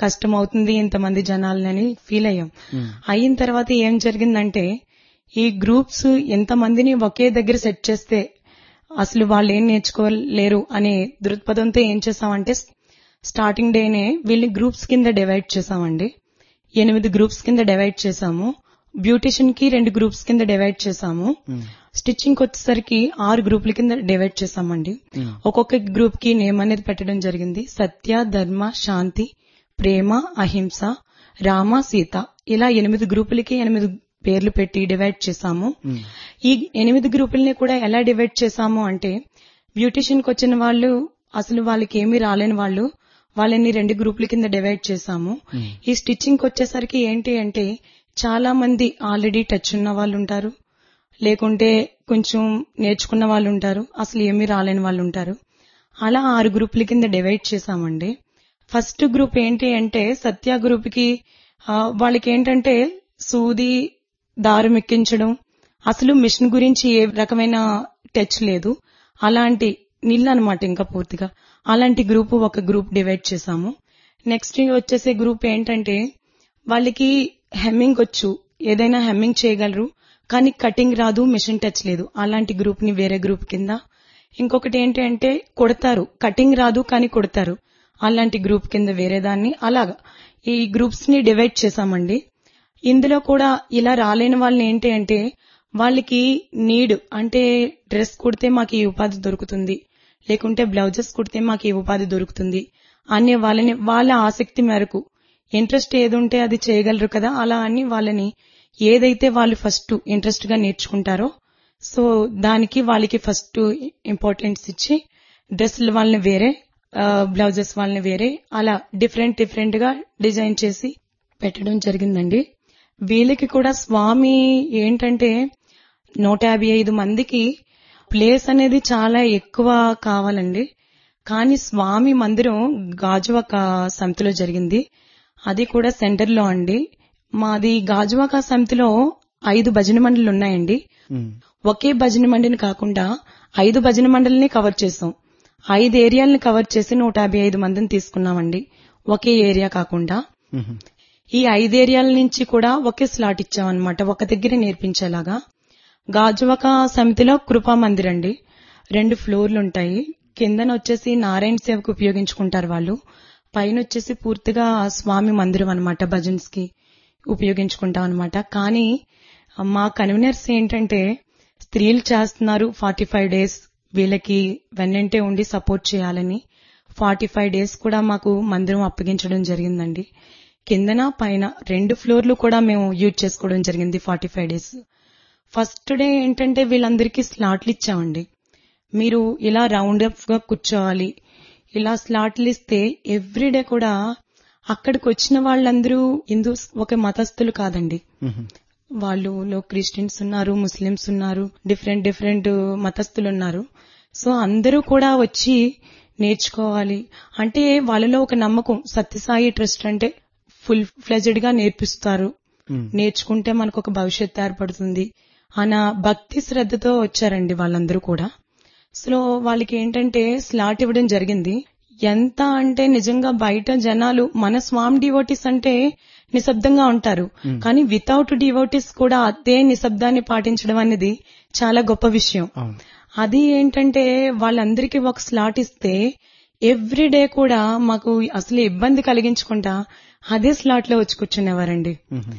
కష్టం అవుతుంది ఇంతమంది జనాలని ఫీల్ అయ్యాం అయిన తర్వాత ఏం జరిగిందంటే ఈ గ్రూప్స్ ఎంతమందిని ఒకే దగ్గర సెట్ చేస్తే అసలు వాళ్ళు ఏం నేర్చుకోలేరు అనే దృక్పథంతో ఏం చేసామంటే స్టార్టింగ్ డేనే వీళ్ళని గ్రూప్స్ కింద డివైడ్ చేసామండి ఎనిమిది గ్రూప్స్ కింద డివైడ్ చేసాము బ్యూటిషియన్ కి రెండు గ్రూప్స్ కింద డివైడ్ చేసాము స్టిచ్చింగ్ వచ్చేసరికి ఆరు గ్రూపుల కింద డివైడ్ చేసామండి ఒక్కొక్క గ్రూప్ కి నేమ్ అనేది పెట్టడం జరిగింది సత్య ధర్మ శాంతి ప్రేమ అహింస రామ సీత ఇలా ఎనిమిది గ్రూపులకి ఎనిమిది పేర్లు పెట్టి డివైడ్ చేసాము ఈ ఎనిమిది గ్రూపుల్ని కూడా ఎలా డివైడ్ చేసాము అంటే బ్యూటిషియన్ కి వచ్చిన వాళ్ళు అసలు వాళ్ళకి ఏమీ రాలేని వాళ్ళు వాళ్ళని రెండు గ్రూపుల కింద డివైడ్ చేసాము ఈ స్టిచ్చింగ్ కి వచ్చేసరికి ఏంటి అంటే చాలా మంది ఆల్రెడీ టచ్ ఉన్న వాళ్ళు ఉంటారు లేకుంటే కొంచెం నేర్చుకున్న వాళ్ళు ఉంటారు అసలు ఏమీ రాలేని వాళ్ళు ఉంటారు అలా ఆరు గ్రూపుల కింద డివైడ్ చేసామండి ఫస్ట్ గ్రూప్ ఏంటి అంటే సత్య గ్రూప్ కి ఆ, వాళ్ళకి ఏంటంటే సూది దారం ఎక్కించడం అసలు మిషన్ గురించి ఏ రకమైన టచ్ లేదు అలాంటి నీళ్ళు అనమాట ఇంకా పూర్తిగా అలాంటి గ్రూప్ ఒక గ్రూప్ డివైడ్ చేసాము నెక్స్ట్ వచ్చేసే గ్రూప్ ఏంటంటే వాళ్ళకి హెమ్మింగ్ వచ్చు ఏదైనా హెమ్మింగ్ చేయగలరు కానీ కటింగ్ రాదు మిషన్ టచ్ లేదు అలాంటి గ్రూప్ ని వేరే గ్రూప్ కింద ఇంకొకటి ఏంటి అంటే కొడతారు కటింగ్ రాదు కానీ కొడతారు అలాంటి గ్రూప్ కింద వేరే దాన్ని అలాగా ఈ గ్రూప్స్ ని డివైడ్ చేసామండి ఇందులో కూడా ఇలా రాలేని వాళ్ళని ఏంటి అంటే వాళ్ళకి నీడ్ అంటే డ్రెస్ కుడితే మాకు ఈ ఉపాధి దొరుకుతుంది లేకుంటే బ్లౌజెస్ కుడితే మాకు ఈ ఉపాధి దొరుకుతుంది అనే వాళ్ళని వాళ్ళ ఆసక్తి మేరకు ఇంట్రెస్ట్ ఏది ఉంటే అది చేయగలరు కదా అలా అని వాళ్ళని ఏదైతే వాళ్ళు ఫస్ట్ ఇంట్రెస్ట్ గా నేర్చుకుంటారో సో దానికి వాళ్ళకి ఫస్ట్ ఇంపార్టెన్స్ ఇచ్చి డ్రెస్సులు వాళ్ళని వేరే బ్లౌజెస్ వాళ్ళని వేరే అలా డిఫరెంట్ డిఫరెంట్ గా డిజైన్ చేసి పెట్టడం జరిగిందండి వీళ్ళకి కూడా స్వామి ఏంటంటే నూట యాభై ఐదు మందికి ప్లేస్ అనేది చాలా ఎక్కువ కావాలండి కానీ స్వామి మందిరం గాజువాక సమితిలో జరిగింది అది కూడా సెంటర్ లో అండి మాది గాజువాక సమితిలో ఐదు భజన మండలి ఉన్నాయండి ఒకే భజన మండలిని కాకుండా ఐదు భజన మండలిని కవర్ చేసాం ఐదు ఏరియాలను కవర్ చేసి నూట యాభై ఐదు మందిని తీసుకున్నామండి ఒకే ఏరియా కాకుండా ఈ ఐదు ఏరియాల నుంచి కూడా ఒకే స్లాట్ ఇచ్చామన్నమాట ఒక దగ్గర నేర్పించేలాగా గాజువక సమితిలో కృపా మందిర్ అండి రెండు ఫ్లోర్లు ఉంటాయి కిందన వచ్చేసి నారాయణ సేవకు ఉపయోగించుకుంటారు వాళ్ళు పైన వచ్చేసి పూర్తిగా స్వామి మందిరం అన్నమాట భజన్స్ కి ఉపయోగించుకుంటాం అన్నమాట కానీ మా కన్వీనర్స్ ఏంటంటే స్త్రీలు చేస్తున్నారు ఫార్టీ ఫైవ్ డేస్ వీళ్ళకి వెన్నంటే ఉండి సపోర్ట్ చేయాలని ఫార్టీ ఫైవ్ డేస్ కూడా మాకు మందిరం అప్పగించడం జరిగిందండి కిందన పైన రెండు ఫ్లోర్లు కూడా మేము యూజ్ చేసుకోవడం జరిగింది forty five days first day ఏంటంటే వీళ్ళందరికీ స్లాట్లు ఇచ్చామండి మీరు ఇలా రౌండ్ అప్ గా కూర్చోవాలి ఇలా స్లాట్లు ఇస్తే ఎవ్రీడే కూడా అక్కడికి వచ్చిన వాళ్ళందరూ హిందూస్ ఒక మతస్థులు కాదండి వాళ్ళు లో క్రిస్టియన్స్ ఉన్నారు ముస్లిమ్స్ ఉన్నారు డిఫరెంట్ డిఫరెంట్ మతస్థులు ఉన్నారు సో అందరూ కూడా వచ్చి నేర్చుకోవాలి అంటే వాళ్ళలో ఒక నమ్మకం సత్యసాయి ట్రస్ట్ అంటే ఫుల్ ఫ్లెజెడ్ గా నేర్పిస్తారు నేర్చుకుంటే మనకు ఒక భవిష్యత్తు ఏర్పడుతుంది అన్న భక్తి శ్రద్ధతో వచ్చారండి వాళ్ళందరూ కూడా సో వాళ్ళకి ఏంటంటే స్లాట్ ఇవ్వడం జరిగింది ఎంత అంటే నిజంగా బయట జనాలు మన స్వామి డివోటీస్ అంటే నిశ్శబ్దంగా ఉంటారు కానీ వితౌట్ డివోటీస్ కూడా అదే నిశ్శబ్దాన్ని పాటించడం అనేది చాలా గొప్ప విషయం అది ఏంటంటే వాళ్ళందరికీ ఒక స్లాట్ ఇస్తే ఎవ్రీ డే కూడా మాకు అసలు ఇబ్బంది కలిగించకుండా అదే స్లాట్ లో వచ్చి కూర్చునేవారండి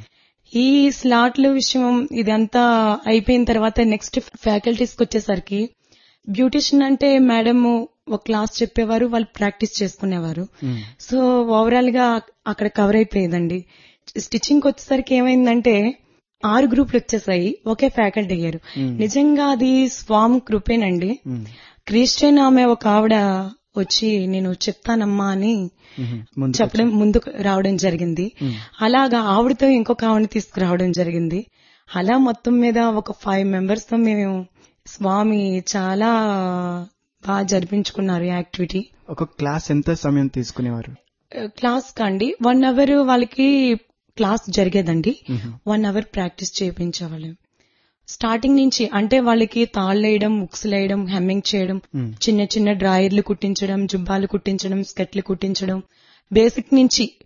ఈ స్లాట్ల విషయం ఇదంతా అయిపోయిన తర్వాత నెక్స్ట్ ఫ్యాకల్టీస్ కి వచ్చేసరికి బ్యూటిషియన్ అంటే మేడం ఒక క్లాస్ చెప్పేవారు వాళ్ళు ప్రాక్టీస్ చేసుకునేవారు సో ఓవరాల్ గా అక్కడ కవర్ అయిపోయేదండి స్టిచ్చింగ్ వచ్చేసరికి ఏమైందంటే ఆరు గ్రూపులు వచ్చేసాయి ఒకే ఫ్యాకల్టీ అయ్యారు నిజంగా అది స్వామి కృపేనండి క్రిస్టియన్ ఆమె ఒక ఆవిడ వచ్చి నేను చెప్తానమ్మా అని చెప్పడం ముందుకు రావడం జరిగింది అలాగా ఆవిడతో ఇంకొక ఆవిడని తీసుకురావడం జరిగింది అలా మొత్తం మీద ఒక ఫైవ్ మెంబర్స్ తో మేము స్వామి చాలా బాగా జరిపించుకున్నారు ఈ యాక్టివిటీ ఒక క్లాస్ ఎంత సమయం తీసుకునేవారు క్లాస్ కండి వన్ అవర్ వాళ్ళకి క్లాస్ జరిగేదండి వన్ అవర్ ప్రాక్టీస్ చేయించేవాళ్ళం స్టార్టింగ్ నుంచి అంటే వాళ్ళకి తాళ్ళు వేయడం ఉక్స్ వేయడం హెమ్మింగ్ చేయడం చిన్న చిన్న డ్రాయర్లు కుట్టించడం జుబ్బాలు కుట్టించడం స్కెట్లు కుట్టించడం బేసిక్ నుంచి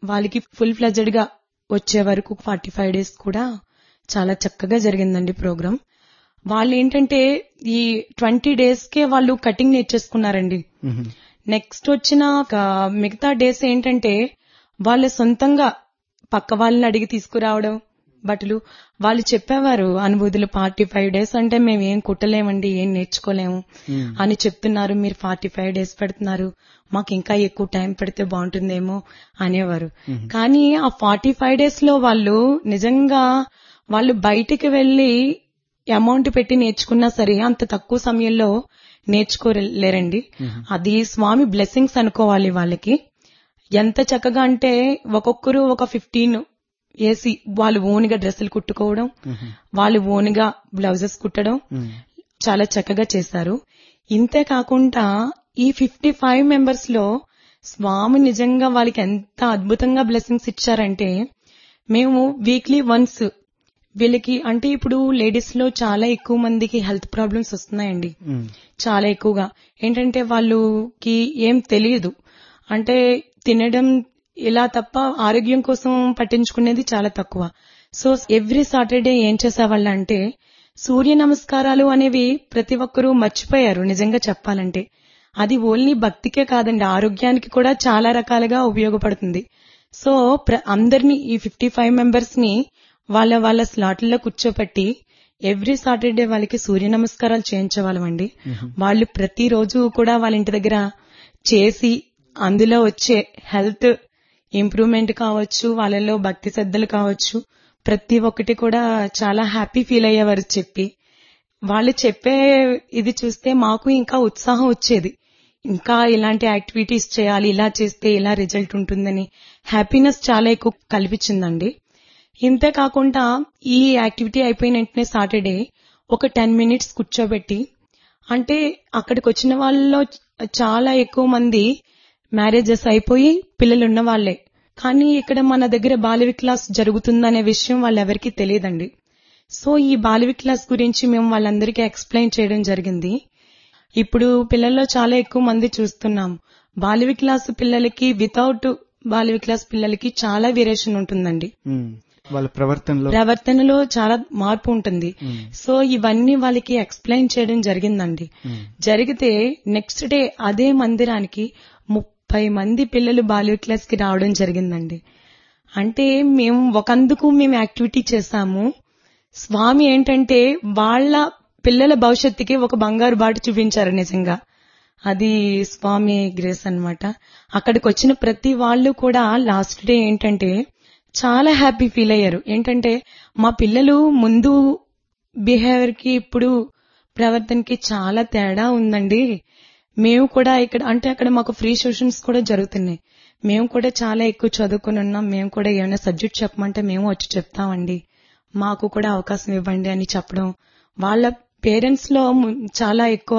వాళ్ళకి ఫుల్ ఫ్లెజెడ్ గా వచ్చే వరకు ఫార్టీ ఫైవ్ డేస్ కూడా చాలా చక్కగా జరిగిందండి ప్రోగ్రామ్ వాళ్ళు ఏంటంటే ఈ ట్వంటీ డేస్ కే వాళ్ళు కటింగ్ నేర్చేసుకున్నారండి మ్మ్. నెక్స్ట్ వచ్చిన ఒక మిగతా డేస్ ఏంటంటే వాళ్ళ సొంతంగా పక్క వాళ్ళని అడిగి తీసుకురావడం బట్టలు వాళ్ళు చెప్పేవారు అనుభూతులు ఫార్టీ ఫైవ్ డేస్ అంటే మేము ఏం కుట్టలేమండి ఏం నేర్చుకోలేము మ్మ్. అని చెప్తున్నారు మీరు ఫార్టీ ఫైవ్ డేస్ పెడుతున్నారు మాకు ఇంకా ఎక్కువ టైం పెడితే బాగుంటుందేమో అనేవారు మ్మ్. కానీ ఆ ఫార్టీ ఫైవ్ డేస్ లో వాళ్ళు నిజంగా వాళ్ళు బయటికి వెళ్లి అమౌంట్ పెట్టి నేర్చుకున్నా సరే అంత తక్కువ సమయంలో నేర్చుకోలేరండి మ్మ్. అది స్వామి బ్లెస్సింగ్స్ అనుకోవాలి వాళ్ళకి ఎంత చక్కగా అంటే ఒక్కొక్కరు ఒక ఫిఫ్టీన్ వేసి వాళ్ళు ఓన్గా డ్రెస్సులు కుట్టుకోవడం మ్మ్. వాళ్ళు ఓన్గా బ్లౌజెస్ కుట్టడం మ్మ్. చాలా చక్కగా చేశారు ఇంతే కాకుండా ఈ ఫిఫ్టీ ఫైవ్ మెంబర్స్ లో స్వామి నిజంగా వాళ్ళకి ఎంత అద్భుతంగా బ్లెస్సింగ్స్ ఇచ్చారంటే మేము వీక్లీ వన్స్ వీళ్ళకి అంటే ఇప్పుడు లేడీస్ లో చాలా ఎక్కువ మందికి హెల్త్ ప్రాబ్లమ్స్ వస్తున్నాయండి మ్మ్. చాలా ఎక్కువగా ఏంటంటే వాళ్ళకి ఏం తెలియదు అంటే తినడం ఇలా తప్ప ఆరోగ్యం కోసం పట్టించుకునేది చాలా తక్కువ సో ఎవ్రీ సాటర్డే ఏం చేసేవాళ్ళ అంటే సూర్య నమస్కారాలు అనేవి ప్రతి ఒక్కరూ మర్చిపోయారు నిజంగా చెప్పాలంటే అది ఓన్లీ భక్తికే కాదండి ఆరోగ్యానికి కూడా చాలా రకాలుగా ఉపయోగపడుతుంది సో ప్ర- అందరినీ ఈ ఫిఫ్టీ ఫైవ్ మెంబర్స్ ని వాళ్ళ వాళ్ళ స్లాట్లలో కూర్చోపెట్టి ఎవ్రీ సాటర్డే వాళ్ళకి సూర్య నమస్కారాలు చేయించేవాళ్ళమండి మ్మ్. వాళ్ళు ప్రతిరోజు కూడా వాళ్ళ ఇంటి దగ్గర చేసి అందులో వచ్చే హెల్త్ ఇంప్రూవ్మెంట్ కావచ్చు వాళ్ళలో భక్తి శ్రద్ధలు కావచ్చు ప్రతి ఒక్కటి కూడా చాలా హ్యాపీ ఫీల్ అయ్యేవారు చెప్పి వాళ్ళు చెప్పే ఇది చూస్తే మాకు ఇంకా ఉత్సాహం వచ్చేది ఇంకా ఇలాంటి యాక్టివిటీస్ చేయాలి ఇలా చేస్తే ఇలా రిజల్ట్ ఉంటుందని హ్యాపీనెస్ చాలా ఎక్కువ కల్పించిందండి ఇంతే కాకుండా ఈ యాక్టివిటీ అయిపోయిన వెంటనే సాటర్డే ఒక టెన్ మినిట్స్ కూర్చోబెట్టి అంటే అక్కడికి వచ్చిన వాళ్ళలో చాలా ఎక్కువ మంది మ్యారేజెస్ అయిపోయి పిల్లలు ఉన్న వాళ్ళే కానీ ఇక్కడ మన దగ్గర బాల విక్లాస్ జరుగుతుందనే విషయం వాళ్ళెవరికీ తెలియదండి సో ఈ బాల విక్లాస్ గురించి మేము వాళ్ళందరికీ ఎక్స్ప్లెయిన్ చేయడం జరిగింది ఇప్పుడు పిల్లల్లో చాలా ఎక్కువ మంది చూస్తున్నాం బాల విక్లాస్ పిల్లలకి వితౌట్ బాల విక్లాస్ పిల్లలకి చాలా వేరియేషన్ ఉంటుందండి మ్మ్. వాళ్ళ ప్రవర్తనలో ప్రవర్తనలో చాలా మార్పు ఉంటుంది మ్మ్. సో ఇవన్నీ వాళ్ళకి ఎక్స్ప్లెయిన్ చేయడం జరిగిందండి మ్మ్. జరిగితే నెక్స్ట్ డే అదే మందిరానికి ముప్పై మంది పిల్లలు బాల్య క్లాస్ కి రావడం జరిగిందండి అంటే మేము ఒకందుకు మేము యాక్టివిటీ చేశాము స్వామి ఏంటంటే వాళ్ళ పిల్లల భవిష్యత్తుకి ఒక బంగారు బాట చూపించారు నిజంగా అది స్వామి గ్రేస్ అన్నమాట అక్కడికి వచ్చిన ప్రతి వాళ్ళు కూడా లాస్ట్ డే ఏంటంటే చాలా హ్యాపీ ఫీల్ అయ్యారు ఏంటంటే మా పిల్లలు ముందు బిహేవియర్ కి ఇప్పుడు ప్రవర్తనకి చాలా తేడా ఉందండి మేము కూడా ఇక్కడ అంటే అక్కడ మాకు ఫ్రీ సెషన్స్ కూడా జరుగుతున్నాయి మేము కూడా చాలా ఎక్కువ చదువుకుని ఉన్నాం మేము కూడా ఏమైనా సబ్జెక్ట్ చెప్పమంటే మేము వచ్చి చెప్తామండి మాకు కూడా అవకాశం ఇవ్వండి అని చెప్పడం వాళ్ళ పేరెంట్స్ లో ము- చాలా ఎక్కువ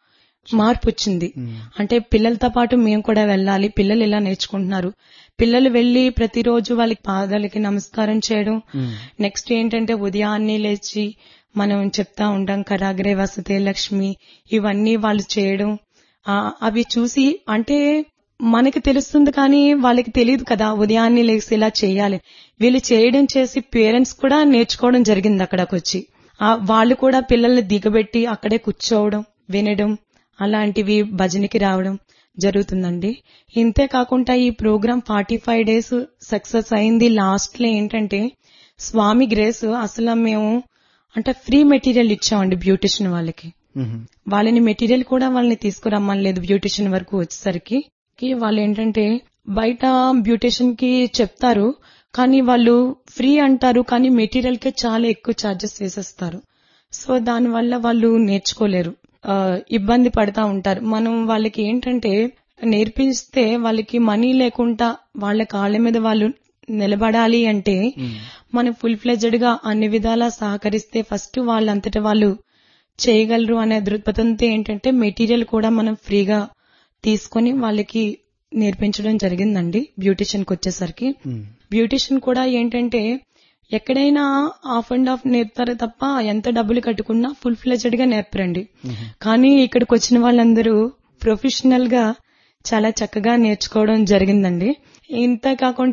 మార్పు వచ్చింది మ్మ్. అంటే పిల్లలతో పాటు మేము కూడా వెళ్ళాలి పిల్లలు ఇలా నేర్చుకుంటున్నారు పిల్లలు వెళ్లి ప్రతిరోజు వాళ్ళకి పాదాలకి నమస్కారం చేయడం మ్మ్. నెక్స్ట్ ఏంటంటే ఉదయాన్నే లేచి మనం చెప్తా ఉంటాం కరాగ్రే వసతే లక్ష్మి ఇవన్నీ వాళ్ళు చేయడం ఆ, అవి చూసి అంటే మనకి తెలుస్తుంది కానీ వాళ్ళకి తెలియదు కదా ఉదయాన్నే లేచి ఇలా చేయాలి వీళ్ళు చేయడం చేసి పేరెంట్స్ కూడా నేర్చుకోవడం జరిగింది అక్కడికి వచ్చి ఆ, వాళ్ళు కూడా పిల్లల్ని దిగబెట్టి అక్కడే కూర్చోవడం వినడం అలాంటివి భజనకి రావడం జరుగుతుందండి ఇంతే కాకుండా ఈ program forty five days success అయింది లాస్ట్ లో ఏంటంటే స్వామి గ్రేస్ అసలు మేము అంటే ఫ్రీ మెటీరియల్ ఇచ్చామండి బ్యూటిషియన్ వాళ్ళకి మ్మ్. వాళ్ళని మెటీరియల్ కూడా వాళ్ళని తీసుకురమ్మని లేదు బ్యూటిషియన్ వరకు వచ్చేసరికి కి వాళ్ళు ఏంటంటే బయట బ్యూటిషియన్ కి చెప్తారు కానీ వాళ్ళు ఫ్రీ అంటారు కానీ మెటీరియల్ కి చాలా ఎక్కువ ఛార్జెస్ వేసేస్తారు సో దాని వల్ల వాళ్ళు నేర్చుకోలేరు ఆ, ఇబ్బంది పడతా ఉంటారు మనం వాళ్ళకి ఏంటంటే నేర్పిస్తే వాళ్ళకి మనీ లేకుండా వాళ్ళ కాళ్ళ మీద వాళ్ళు నిలబడాలి అంటే మ్మ్. మనం ఫుల్ ఫ్లెజ్డ్ గా అన్ని విధాలా సహకరిస్తే ఫస్ట్ వాళ్ళంతట వాళ్ళు చేయగలరు అనే దృక్పథంతో ఏంటంటే మెటీరియల్ కూడా మనం ఫ్రీగా తీసుకొని వాళ్ళకి నేర్పించడం జరిగిందండి బ్యూటిషియన్ కి వచ్చేసరికి మ్మ్. బ్యూటిషియన్ కూడా ఏంటంటే ఎక్కడైనా ఆఫ్ అండ్ ఆఫ్ నేర్పుతారు తప్ప ఎంత డబ్బులు కట్టుకున్నా ఫుల్ ఫ్లెజ్డ్ గా నేర్పరండి మ్మ్. కానీ ఇక్కడికి వచ్చిన వాళ్ళందరూ ప్రొఫెషనల్ గా చాలా చక్కగా నేర్చుకోవడం జరిగిందండి ఇంత కాకుండా